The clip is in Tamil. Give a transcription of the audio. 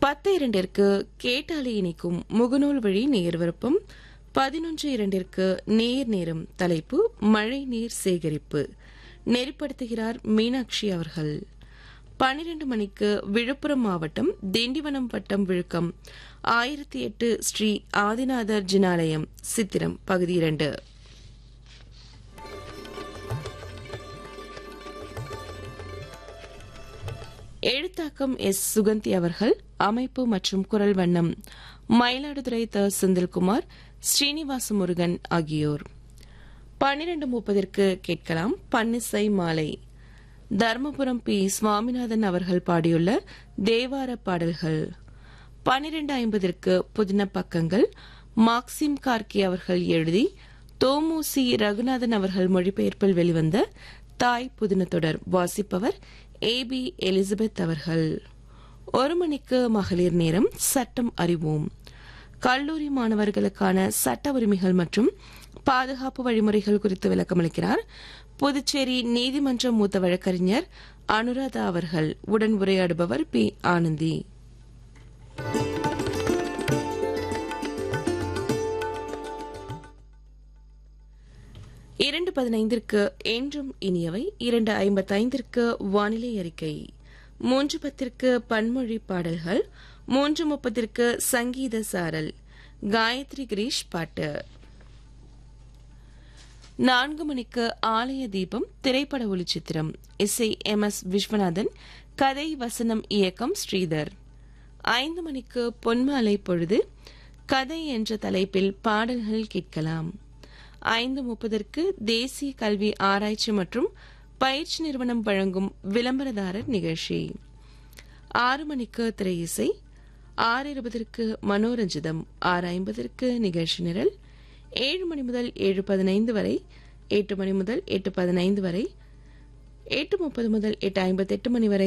பத்து இரண்டிற்கு கேட்டாலே இணைக்கும் முகநூல் வழி நேர் விருப்பம் பதினொன்று இரண்டிற்கு நேர் நேரம் தலைப்பு மழை நீர் சேகரிப்பு நெறிப்படுத்துகிறார் மீனாட்சி அவர்கள் பனிரெண்டு மணிக்கு விழுப்புரம் மாவட்டம் திண்டிவனம் வட்டம் விழுக்கம் ஆயிரத்தி எட்டு ஸ்ரீ ஆதிநாதர் ஜினாலயம் சித்திரம் பகுதி இரண்டு எழுத்தாக்கம் எஸ் சுகந்தி அவர்கள் அமைப்பு மற்றும் குரல் வண்ணம் மயிலாடுதுறை த செந்தில்குமார் ஸ்ரீனிவாச முருகன் ஆகியோர் பன்னிரண்டு முப்பதற்கு கேட்கலாம் பன்னிசை மாலை தர்மபுரம் பி சுவாமிநாதன் அவர்கள் பாடியுள்ள தேவார பாடல்கள் பன்னிரண்டு ஐம்பதற்கு புதின பக்கங்கள் மார்க்சிம் கார்கி அவர்கள் எழுதி தோமுசி ரகுநாதன் அவர்கள் மொழிபெயர்ப்பில் வெளிவந்த தாய் புதின தொடர் வாசிப்பவர் ஏ பி எலிசபெத் அவர்கள் ஒரு மணிக்கு மகளிர் நேரம் சட்டம் அறிவோம் கல்லூரி மாணவர்களுக்கான சட்ட உரிமைகள் மற்றும் பாதுகாப்பு வழிமுறைகள் குறித்து விளக்கமளிக்கிறார் புதுச்சேரி நீதிமன்ற மூத்த வழக்கறிஞர் அனுராதா அவர்கள் உடன் உரையாடுபவர் பி ஆனந்தி இரண்டு பதினைந்திற்கு என்றும் இனியவை இரண்டு ஐம்பத்தைந்திற்கு வானிலை அறிக்கை மூன்று பத்திற்கு பன்மொழி பாடல்கள் மூன்று முப்பத்திற்கு சங்கீத சாரல் காயத்ரி கிரீஷ் பாட்டு நான்கு மணிக்கு ஆலய தீபம் திரைப்பட ஒளிச்சித்திரம் இசை எம் எஸ் விஸ்வநாதன் கதை வசனம் இயக்கம் ஸ்ரீதர் ஐந்து மணிக்கு பொன்மாலை பொழுது கதை என்ற தலைப்பில் பாடல்கள் கேட்கலாம் ஐந்து முப்பதற்கு தேசிய கல்வி ஆராய்ச்சி மற்றும் பயிற்சி நிறுவனம் வழங்கும் விளம்பரதாரர் நிகழ்ச்சி ஆறு மணிக்கு திரை இசை ஆறு இருபதற்கு மனோரஞ்சிதம் ஆறு ஐம்பதற்கு நிகழ்ச்சி நிரல் ஏழு மணி முதல் ஏழு பதினைந்து வரை எட்டு மணி முதல் எட்டு பதினைந்து வரை எட்டு முப்பது முதல் எட்டு ஐம்பத்தெட்டு மணி வரை